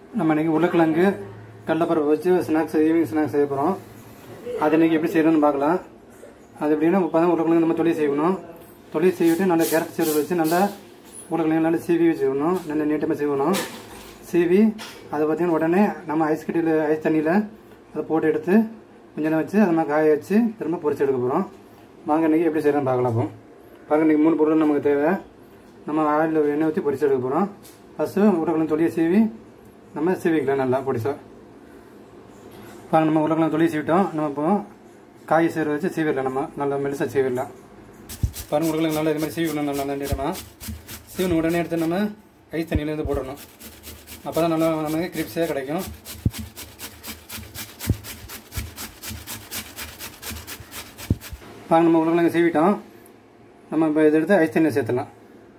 நம்ம இன்னைக்கு உருளைக்கிழங்கு கடலைப்பருப்பு வச்சு ஸ்நாக்ஸ் ஈவினிங் ஸ்நாக்ஸ் செய்ய போகிறோம் அது இன்னைக்கு எப்படி செய்யணும்னு பார்க்கலாம் அது எப்படின்னா இப்போ தான் உருளைக்கிழங்கு நம்ம தொழில் செய்யணும் தொழில் செய்விட்டு நல்ல கேரட் சீரல் வச்சு நல்லா உருளைக்கிழங்கு நல்லா சீவி வச்சுக்கணும் நல்ல நீட்டமாக செய்யணும் சீவி அதை பார்த்தீங்கன்னா உடனே நம்ம ஐஸ் கட்டியில் ஐஸ் தண்ணியில் அதை போட்டு எடுத்து கொஞ்ச நேரம் வச்சு அதை மாதிரி காய வச்சு திரும்ப பொரிச்சு எடுக்க போகிறோம் வாங்க இன்னைக்கு எப்படி செய்யறோம்னு பார்க்கலாம் அப்போ பாருங்க இன்னைக்கு மூணு பொருள் நமக்கு தேவை நம்ம ஆயிலில் எண்ணெய் ஊற்றி பொரிச்சு எடுக்க போகிறோம் ஃபஸ்ட்டு உருளைக்கிழங்கு தொலியை சீவி நம்ம சீவிக்கலாம் நல்லா பொடிசா பாருங்க நம்ம உருளைக்கிழங்கு தொலியை சீவிட்டோம் நம்ம இப்போ காய் சீர வச்சு சீவிடலாம் நம்ம நல்லா மெலிசா சீவிடலாம் பாருங்க உருளைக்கிழங்கு நல்லா இது மாதிரி சீவிடணும் நல்லா நல்லா நீட்டமாக சீவன உடனே எடுத்து நம்ம ஐஸ் தண்ணியிலேருந்து போடணும் அப்போ தான் நல்லா நமக்கு கிரிப்ஸியாக கிடைக்கும் பாருங்க நம்ம உருளைக்கிழங்கு சீவிட்டோம் நம்ம இப்போ இதை எடுத்து ஐஸ் தண்ணியில் சேர்த்துலாம்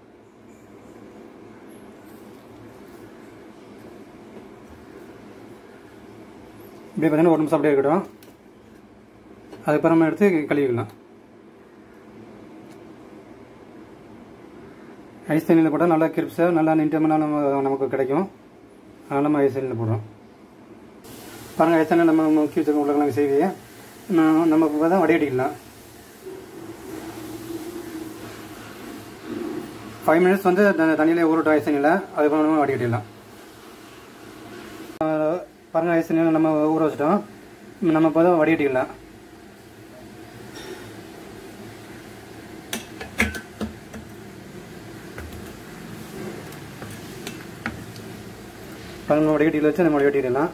இப்படி பார்த்தீங்கன்னா ஒரு நிமிஷம் அப்படியே இருக்கட்டும் அதுக்கப்புறமா எடுத்து கழுவிக்கலாம் ஐஸ் தண்ணியில் போட்டால் நல்லா கிரிப்ஸாக நல்லா நீட்டமாக நம்ம நமக்கு கிடைக்கும் அதனால் நம்ம ஐஸ் தண்ணியில் போடுறோம் பாருங்கள் ஐஸ் தண்ணியில் நம்ம முக்கி வச்சுருக்க உருளைக்கிழங்கு செய்வி நம்ம இப்போ தான் வடிகட்டிக்கலாம் ஃபைவ் மினிட்ஸ் வந்து தண்ணியிலே ஊறட்டும் ஐஸ் தண்ணியில் அதுக்கப்புறம் நம்ம வடிகட்டிடலாம் பாருங்கள் ஐஸ் தண்ணியில் நம்ம ஊற வச்சிட்டோம் நம்ம இப்போ தான் வடிகட்டிக்கலாம் பாருங்க வடிகட்டியில் வச்சு நம்ம வடிகட்டிடலாம்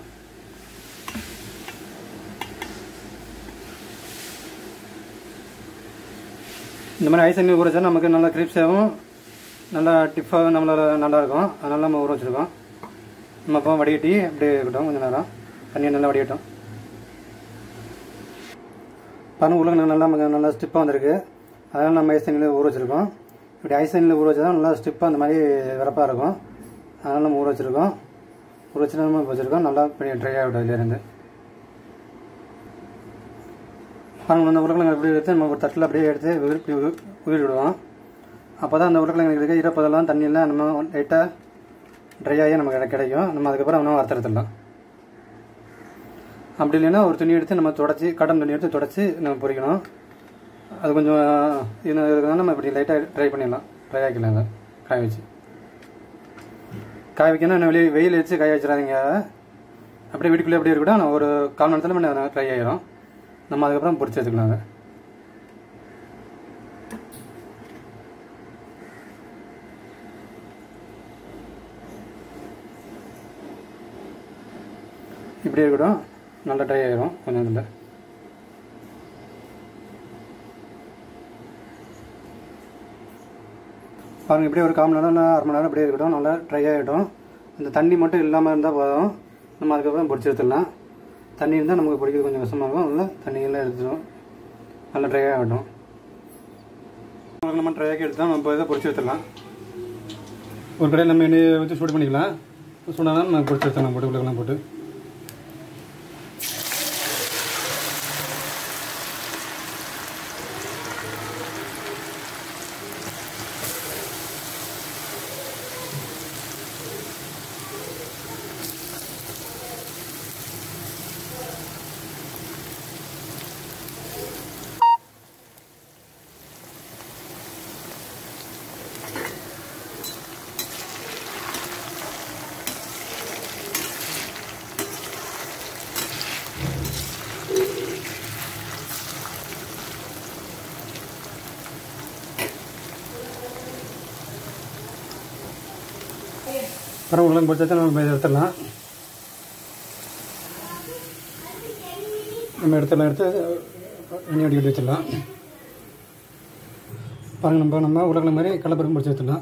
இந்த மாதிரி ஐஸ் தண்ணி ஊற வச்சா நமக்கு நல்லா கிரிப்ஸாகவும் நல்லா டிஃபாக நம்மளால நல்லா இருக்கும் அதனால நம்ம ஊற வச்சுருக்கோம் நம்ம அப்போ வடிகட்டி அப்படியே இருக்கட்டும் கொஞ்சம் நேரம் தண்ணியை நல்லா வடிகட்டும் பாருங்க உருளைக்கிழங்கு நல்லா நமக்கு நல்லா ஸ்டிப்பாக வந்திருக்கு அதனால் நம்ம ஐஸ் தண்ணியில் ஊற வச்சுருக்கோம் இப்படி ஐஸ் தண்ணியில் ஊற வச்சா தான் நல்லா ஸ்டிப்பாக அந்த மாதிரி வரப்பாக இருக்கும் அதனால் நம்ம ஊற வச்சுருக்கோம் ஊற வச்சு நம்ம வச்சுருக்கோம் நல்லா ட்ரை ஆகிடும் இதுலேருந்து பாருங்க அந்த உருளைக்கிழங்கு எப்படி எடுத்து நம்ம ஒரு தட்டில் அப்படியே எடுத்து உயிர் உயிர் விடுவோம் அப்போ தான் அந்த உருளைக்கிழங்கு இருக்க ஈரப்பதெல்லாம் தண்ணியெல்லாம் நம்ம லைட்டாக ட்ரை ஆகி நமக்கு கிடைக்கும் நம்ம அதுக்கப்புறம் நம்ம வறுத்தெடுத்துடலாம் அப்படி இல்லைன்னா ஒரு துணி எடுத்து நம்ம தொடச்சி கடன் துணி எடுத்து தொடச்சி நம்ம பொரிக்கணும் அது கொஞ்சம் இன்னும் இருக்குதுன்னா நம்ம இப்படி லைட்டாக ட்ரை பண்ணிடலாம் ட்ரை ஆக்கிடலாம் அதை காய வச்சு காய வைக்கணும் இன்னும் வெளியே வெயில் வச்சு காய வச்சிடாதீங்க அப்படியே வீட்டுக்குள்ளே அப்படியே இருக்கட்டும் நான் ஒரு கால் மணி நேரத்தில் ட்ரை ஆகிடும் நம்ம அதுக்கப்புறம் பொரிச்சு வச்சுக்கலாம் அதை இப்படி இருக்கட்டும் நல்லா ட்ரை ஆகிடும் கொஞ்சம் இதில் பாருங்கள் இப்படியே ஒரு கால் மணி நேரம் இல்லை அரை மணி நேரம் அப்படியே இருக்கட்டும் நல்லா ட்ரை ஆகிடும் இந்த தண்ணி மட்டும் இல்லாமல் இருந்தால் போதும் நம்ம அதுக்கப்புறம் பொரிச்சு எடுத்துடலாம் தண்ணி இருந்தால் நமக்கு பொரிக்கிறது கொஞ்சம் கஷ்டமாகும் நல்லா தண்ணியெல்லாம் எடுத்துடும் நல்லா ட்ரை ஆகட்டும் நம்ம ட்ரை ஆக்கி எடுத்தால் நம்ம இதை பொரிச்சு எடுத்துடலாம் ஒரு கடையில் நம்ம எண்ணெயை வச்சு சூடு பண்ணிக்கலாம் சூடானால் நம்ம பொரிச்சு எடுத்துடலாம் போட்டு உள்ளக்கெல்லாம் போட்டு அப்புறம் உருளைங்க பொரிச்சா நம்ம இதை எடுத்துடலாம் நம்ம எடுத்துடலாம் எடுத்து எண்ணெய் வடிகட்டி வச்சிடலாம் பாருங்க நம்ம நம்ம உருளைக்கிழங்கு மாதிரி கடலப்பருப்பு பொரிச்சு வச்சிடலாம்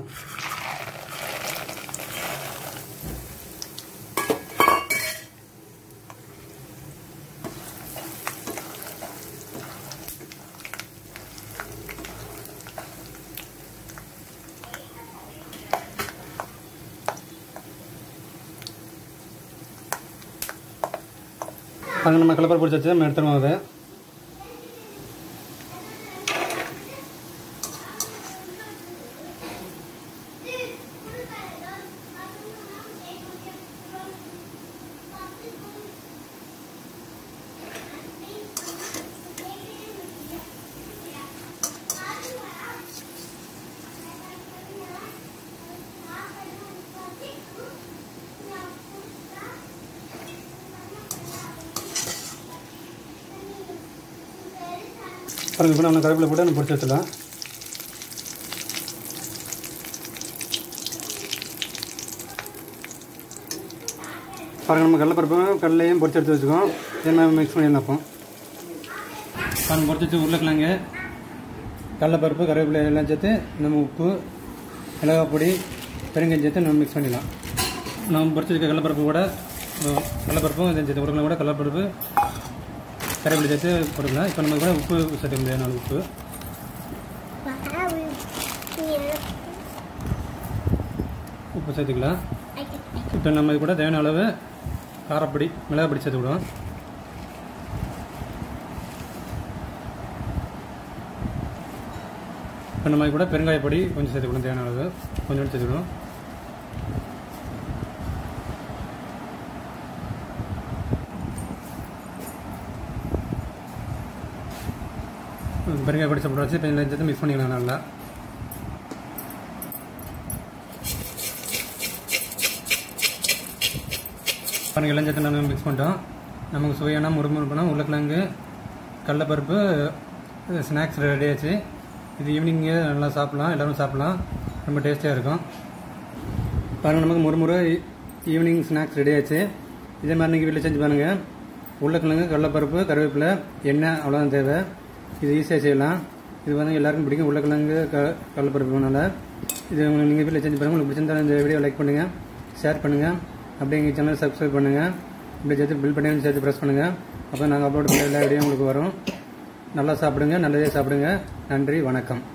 பாருங்க நம்ம கடலப்பருப்பு பொரிச்சு வச்சு நம்ம எடுத்துருவோம் அதை பாருங்க இப்போ நம்ம கருவேப்பிலை போட்டு நம்ம பொரிச்சு வச்சிடலாம் பாருங்க நம்ம கடலைப்பருப்பும் கடலையும் பொரிச்சு எடுத்து வச்சுக்கோம் இதை நம்ம மிக்ஸ் பண்ணிடலாம் அப்போ பாருங்க பொரிச்சு வச்சு உருளைக்கிழங்கு கடலைப்பருப்பு கருவேப்பிலை எல்லாம் சேர்த்து நம்ம உப்பு மிளகாய் பொடி பெருங்காயம் சேர்த்து நம்ம மிக்ஸ் பண்ணிடலாம் நம்ம பொரிச்சு வச்சுக்க கடலைப்பருப்பு கூட அஹ், கடலைப்பருப்பும் இதை சேர்த்து உருளைக்கிழங்கு கூட கடலைப்பருப்பு கருவேப்பிலை சேர்த்து போட்டுக்கலாம் இப்போ நம்ம கூட உப்பு சேர்த்துக்க முடியாது நாலு உப்பு உப்பு சேர்த்துக்கலாம் இப்போ நம்ம இது கூட தேவையான அளவு காரப்பொடி மிளகாப்பொடி சேர்த்து விடுவோம் இப்போ நம்ம இது கூட பெருங்காய பொடி கொஞ்சம் சேர்த்துக்கணும் தேவையான அளவு கொஞ்சம் சேர்த்துக்கணும் பெருங்காய பொடி சாப்பிட வச்சு இப்போ இந்த சேர்த்து மிக்ஸ் பண்ணிக்கலாம் நல்லா பாருங்க எல்லாம் சேர்த்து நம்ம மிக்ஸ் பண்ணிட்டோம் நமக்கு சுவையான முறுமுறுப்புனா உருளைக்கிழங்கு கடலைப்பருப்பு ஸ்நாக்ஸ் ரெடி ஆச்சு இது ஈவினிங்கு நல்லா சாப்பிட்லாம் எல்லோரும் சாப்பிட்லாம் ரொம்ப டேஸ்டியாக இருக்கும் பாருங்கள் நமக்கு முறுமுறு ஈவினிங் ஸ்நாக்ஸ் ரெடி ஆச்சு இதே மாதிரி நீங்கள் வீட்டில் செஞ்சு பாருங்கள் உருளைக்கிழங்கு கடலைப்பருப்பு கருவேப்பிலை எண்ணெய் அவ்வளோதான் தேவை இது ஈஸியாக செய்யலாம் இது வந்து எல்லாருக்கும் பிடிக்கும் உருளைக்கிழங்கு க கடலைப்பருப்புனால இது உங்களுக்கு நீங்கள் வீட்டில் செஞ்சு பாருங்கள் உங்களுக்கு பிடிச்சிருந்தா இந்த வீடியோ லைக் பண்ணுங்கள் ஷேர் பண்ணுங்கள் அப்படியே எங்கள் சேனல் சப்ஸ்கிரைப் பண்ணுங்கள் இப்படி சேர்த்து பில் பண்ணி சேர்த்து ப்ரெஸ் பண்ணுங்கள் அப்போ நாங்கள் அப்லோட் பண்ண எல்லா வீடியோ உங்களுக்கு வரும் நல்லா சாப்பிடுங்க நல்லதே சாப்பிடுங்க நன்றி வணக்கம்